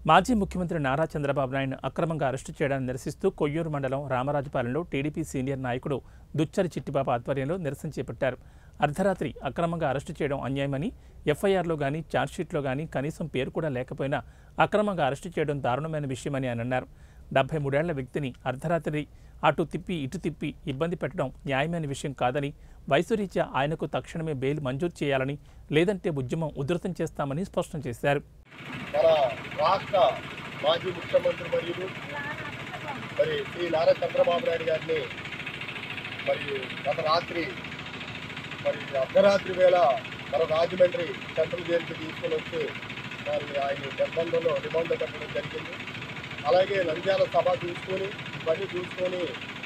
మాజీ ముఖ్యమంత్రి నారా చంద్రబాబు నాయుడు అక్రమంగా అరెస్టు చేయడాన్ని నిరసిస్తూ కొయ్యూరు మండలం రామరాజుపాలెంలో టీడీపీ సీనియర్ నాయకుడు దుచ్చరి చిట్టిబాబు ఆధ్వర్యంలో నిరసన చేపట్టారు అర్ధరాత్రి అక్రమంగా అరెస్టు చేయడం అన్యాయమని ఎఫ్ఐఆర్లో గానీ ఛార్జ్షీట్లో గానీ కనీసం పేరు కూడా లేకపోయినా అక్రమంగా అరెస్టు చేయడం దారుణమైన విషయమని ఆయన అన్నారు డెబ్బై మూడేళ్ల వ్యక్తిని అర్ధరాత్రి అటు తిప్పి ఇటు తిప్పి ఇబ్బంది పెట్టడం న్యాయమైన విషయం కాదని వయసు రీత్యా ఆయనకు తక్షణమే బెయిల్ మంజూరు చేయాలని లేదంటే ఉద్యమం ఉధృతం చేస్తామని స్పష్టం చేశారు మన రాష్ట్ర మాజీ ముఖ్యమంత్రి మరియు మరి శ్రీ నారా చంద్రబాబు నాయుడు గారిని మరి గత రాత్రి మరి అర్ధరాత్రి వేళ మన రాజమండ్రి సెంట్రల్ జైలుకి తీసుకొని వచ్చి మరి ఆయన నిర్బంధంలో రిమాండ్ పెట్టడం జరిగింది అలాగే నంద్యాల సభ చూసుకొని ఇవన్నీ చూసుకొని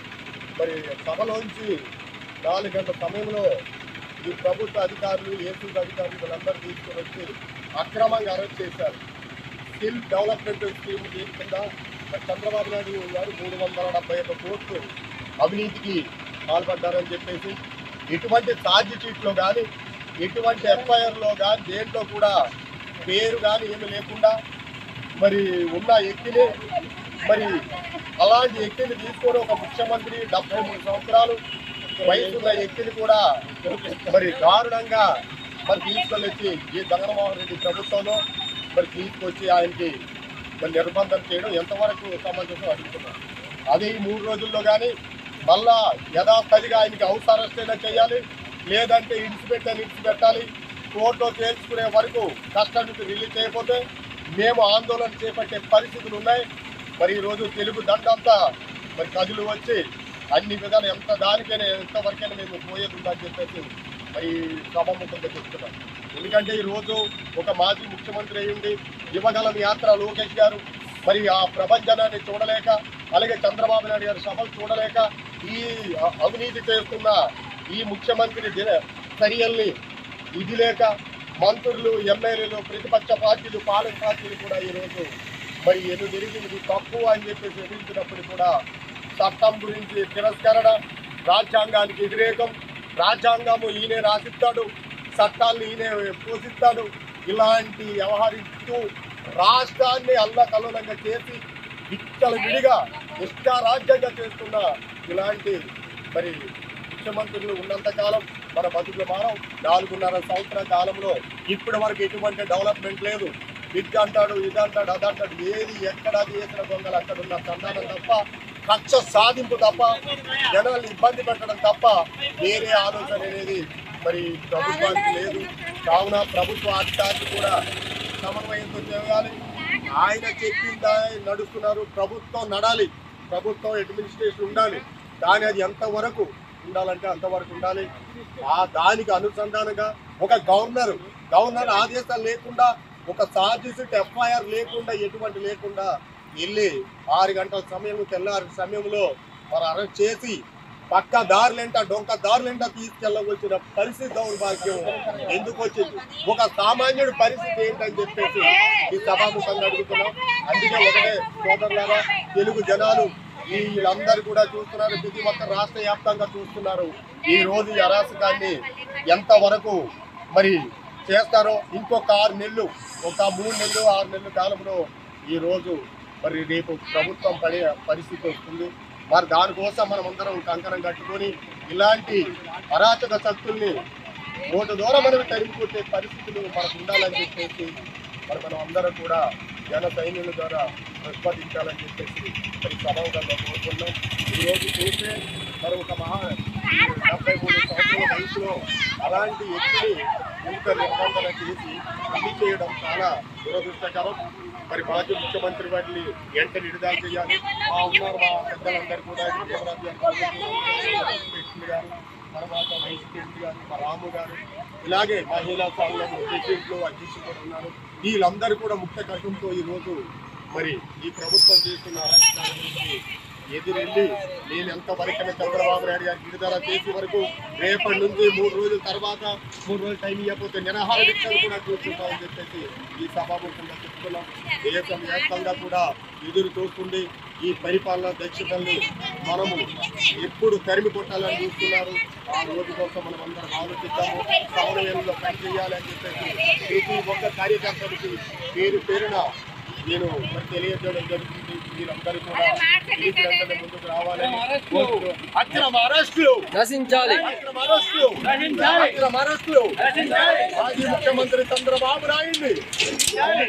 మరి సభలోంచి నాలుగు గంటల సమయంలో ఈ ప్రభుత్వ అధికారులు ఏసీ అధికారులు వీళ్ళందరూ తీసుకొని వచ్చి అక్రమంగా అరెస్ట్ చేశారు స్కిల్ డెవలప్మెంట్ స్కీమ్ దీని కింద మరి చంద్రబాబు నాయుడు గారు మూడు వందల డెబ్బై ఒక్క కోట్లు అవినీతికి పాల్పడ్డారని చెప్పేసి ఎటువంటి ఛార్జ్ షీట్లో కానీ ఎటువంటి ఎఫ్ఐఆర్లో కానీ దేంట్లో కూడా పేరు కానీ ఏమి లేకుండా మరి ఉన్న వ్యక్తిని మరి అలాంటి వ్యక్తిని తీసుకొని ఒక ముఖ్యమంత్రి డెబ్బై మూడు సంవత్సరాలు వయసు ఉన్న వ్యక్తిని కూడా మరి దారుణంగా మరి తీసుకొని వచ్చి ఈ జగన్మోహన్ రెడ్డి ప్రభుత్వంలో మరి తీసుకొచ్చి ఆయనకి మరి నిర్బంధం చేయడం ఎంతవరకు సమంజసం అడుగుతున్నాం అదే ఈ మూడు రోజుల్లో కానీ మళ్ళా యథాస్థితిగా ఆయనకి హౌస్ అరెస్ట్ అయినా చేయాలి లేదంటే ఇడిచిపెట్టని ఇడిచిపెట్టాలి కోర్టులో తేల్చుకునే వరకు కష్టం నుంచి రిలీజ్ చేయకపోతే మేము ఆందోళన చేపట్టే పరిస్థితులు ఉన్నాయి మరి ఈరోజు తెలుగు దండంతా మరి కదులు వచ్చి అన్ని విధాలు ఎంత దానికైనా ఎంతవరకైనా మేము పోయేది ఉందని చెప్పేసి మరి సభాముఖంగా చెప్తున్నాం ఎందుకంటే ఈరోజు ఒక మాజీ ముఖ్యమంత్రి అయ్యుండి యువగలం యాత్ర లోకేష్ గారు మరి ఆ ప్రపంచనాన్ని చూడలేక అలాగే చంద్రబాబు నాయుడు గారి సభలు చూడలేక ఈ అ- అవినీతి చేస్తున్న ఈ ముఖ్యమంత్రి దిన- చర్యల్ని ఇది లేక మంత్రులు ఎమ్మెల్యేలు ప్రతిపక్ష పార్టీలు పాలక పార్టీలు కూడా ఈరోజు మరి ఎన్ని తిరిగింది తప్పు అని చెప్పేసి ఎదిరించినప్పుడు కూడా చట్టం గురించి తిరస్కరణ రాజ్యాంగానికి వ్యతిరేకం రాజ్యాంగము ఈయనే రాసిస్తాడు చట్టాన్ని ఈయనే పోషిస్తాడు ఇలాంటి వ్యవహరిస్తూ రాష్ట్రాన్ని అల్లకల్లోలంగా చేసి విచ్చల విడిగా ఇష్టారాజ్యంగా చేస్తున్న ఇలాంటి మరి ముఖ్యమంత్రులు ఉన్నంతకాలం మన బతుకులు మారం నాలుగున్నర సంవత్సరాల కాలంలో ఇప్పటి వరకు ఎటువంటి డెవలప్మెంట్ లేదు విద్య అంటాడు ఇది అంటాడు అది అంటాడు ఏది ఎక్కడ చేసిన దొంగలు అక్కడ ఉన్న సంధానం తప్ప కక్ష సాధింపు తప్ప జనాల్ని ఇబ్బంది పెట్టడం తప్ప వేరే ఆలోచన అనేది మరి ప్రభుత్వానికి లేదు కావున ప్రభుత్వ అధికారులు కూడా సమన్వయంతో చేయాలి ఆయన చెప్పిందా నడుస్తున్నారు ప్రభుత్వం నడాలి ప్రభుత్వం అడ్మినిస్ట్రేషన్ ఉండాలి కానీ అది ఎంతవరకు ఉండాలంటే అంతవరకు ఉండాలి ఆ దానికి అనుసంధానంగా ఒక గవర్నర్ గవర్నర్ ఆదేశాలు లేకుండా ఒక ఛార్జెస్ ఎఫ్ఐఆర్ లేకుండా ఎటువంటి లేకుండా వెళ్ళి ఆరు గంటల సమయం తెల్లారి సమయంలో మరి అరెస్ట్ చేసి పక్క దారులేంట డొంక దారులేంట తీసుకెళ్ళవలసిన పరిస్థితి దౌర్భాగ్యం ఎందుకు వచ్చింది ఒక సామాన్యుడి పరిస్థితి ఏంటని చెప్పేసి ఈ సభాముఖంగా అడుగుతున్నాం అందుకే ఒకటే సోదరులారా తెలుగు జనాలు వీళ్ళందరూ కూడా చూస్తున్నారు ప్రతి ఒక్క రాష్ట్ర వ్యాప్తంగా చూస్తున్నారు ఈ రోజు ఈ అరాచకాన్ని ఎంత వరకు మరి చేస్తారో ఇంకొక ఆరు నెలలు ఒక మూడు నెలలు ఆరు నెలల కాలంలో ఈ రోజు మరి రేపు ప్రభుత్వం పడే పరిస్థితి వస్తుంది మరి దానికోసం మనం అందరం కంకణం కట్టుకొని ఇలాంటి అరాచక శక్తుల్ని ఓటు ద్వారా మనం తరిమికొట్టే పరిస్థితులు మనకు ఉండాలని చెప్పేసి మరి మనం అందరం కూడా జన సైన్యుల ద్వారా ప్రతిపాదించాలని చెప్పేసి మరి సభాముఖంగా కోరుకున్నాం ఈరోజు చూస్తే మరి ఒక మహా డెబ్బై మూడు సంవత్సరాల వయసులో అలాంటి వ్యక్తిని ఇంత నిర్బంధన చేసి ఇది చేయడం చాలా దురదృష్టకరం మరి మాజీ ముఖ్యమంత్రి వాటిని వెంటనే విడుదల చేయాలి మా ఉన్నారు మా పెద్దలందరూ కూడా విజయరాజు గారు, కృష్ణ గారు తర్వాత వైస్ ప్రెసిడెంట్ గారు మా రాము గారు ఇలాగే మహిళా సంఘం ప్రెసిడెంట్లు అధ్యక్షులు కూడా ఉన్నారు వీళ్ళందరూ కూడా ముఖ్య కష్టంతో ఈ రోజు మరి ఈ ప్రభుత్వం చేస్తున్న అరాచకాల గురించి ఎదురెళ్ళి నేను ఎంత వరకైనా చంద్రబాబు నాయుడు గారికి విడుదల చేసే వరకు రేపటి నుంచి మూడు రోజుల తర్వాత మూడు రోజులు టైం ఇవ్వకపోతే నిరాహార దీక్షలు కూడా కూర్చుంటామని చెప్పేసి ఈ సభాముఖంగా చెప్తున్నాం దేశం వ్యాప్తంగా కూడా ఎదురు చూస్తుంది ఈ పరిపాలన దక్షతల్ని మనము ఎప్పుడు తరిమి కొట్టాలని చూస్తున్నారు ఆ రోజు కోసం మనం అందరం ఆలోచిద్దాము సమన్వయంలో పని చేయాలి అని చెప్పేసి ప్రతి ఒక్క కార్యకర్తలకి పేరు పేరున నేను మరి తెలియజేయడం జరుగుతుంది మీరందరూ కూడా ఎన్నికల వెంటనే ముందుకు రావాలని కోరుతూ అక్రమ అరెస్టులు నశించాలి అక్రమ అరెస్టులు అక్రమ అరెస్టులు మాజీ ముఖ్యమంత్రి చంద్రబాబు నాయుడిని